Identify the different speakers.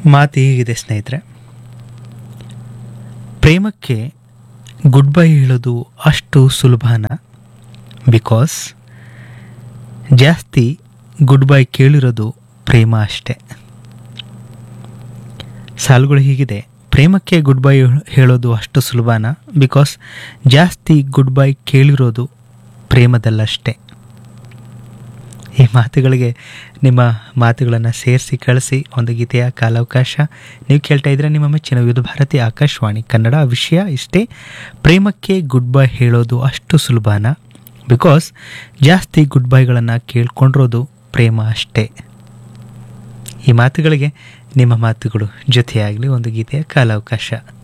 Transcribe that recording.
Speaker 1: ಮಾತು ಹೀಗಿದೆ ಸ್ನೇಹಿತರೆ ಪ್ರೇಮಕ್ಕೆ ಗುಡ್ ಬೈ ಹೇಳೋದು ಅಷ್ಟು ಸುಲಭನ ಬಿಕಾಸ್ ಜಾಸ್ತಿ ಗುಡ್ ಬೈ ಕೇಳಿರೋದು ಪ್ರೇಮ ಅಷ್ಟೇ ಸಾಲುಗಳು ಹೀಗಿದೆ ಪ್ರೇಮಕ್ಕೆ ಗುಡ್ ಬೈ ಹೇಳೋದು ಅಷ್ಟು ಸುಲಭನ ಬಿಕಾಸ್ ಜಾಸ್ತಿ ಗುಡ್ ಬೈ ಕೇಳಿರೋದು ಪ್ರೇಮದಲ್ಲಷ್ಟೇ ಈ ಮಾತುಗಳಿಗೆ ನಿಮ್ಮ ಮಾತುಗಳನ್ನು ಸೇರಿಸಿ ಕಳಿಸಿ ಒಂದು ಗೀತೆಯ ಕಾಲಾವಕಾಶ ನೀವು ಕೇಳ್ತಾ ಇದ್ರೆ ನಿಮ್ಮ ಮೆಚ್ಚಿನ ವಿವಿಧ ಭಾರತಿ ಆಕಾಶವಾಣಿ ಕನ್ನಡ ವಿಷಯ ಇಷ್ಟೇ ಪ್ರೇಮಕ್ಕೆ ಗುಡ್ ಬೈ ಹೇಳೋದು ಅಷ್ಟು ಸುಲಭನ ಬಿಕಾಸ್ ಜಾಸ್ತಿ ಗುಡ್ ಬೈಗಳನ್ನು ಕೇಳ್ಕೊಂಡಿರೋದು ಪ್ರೇಮ ಅಷ್ಟೇ ಈ ಮಾತುಗಳಿಗೆ ನಿಮ್ಮ ಮಾತುಗಳು ಜೊತೆಯಾಗಲಿ ಒಂದು ಗೀತೆಯ ಕಾಲಾವಕಾಶ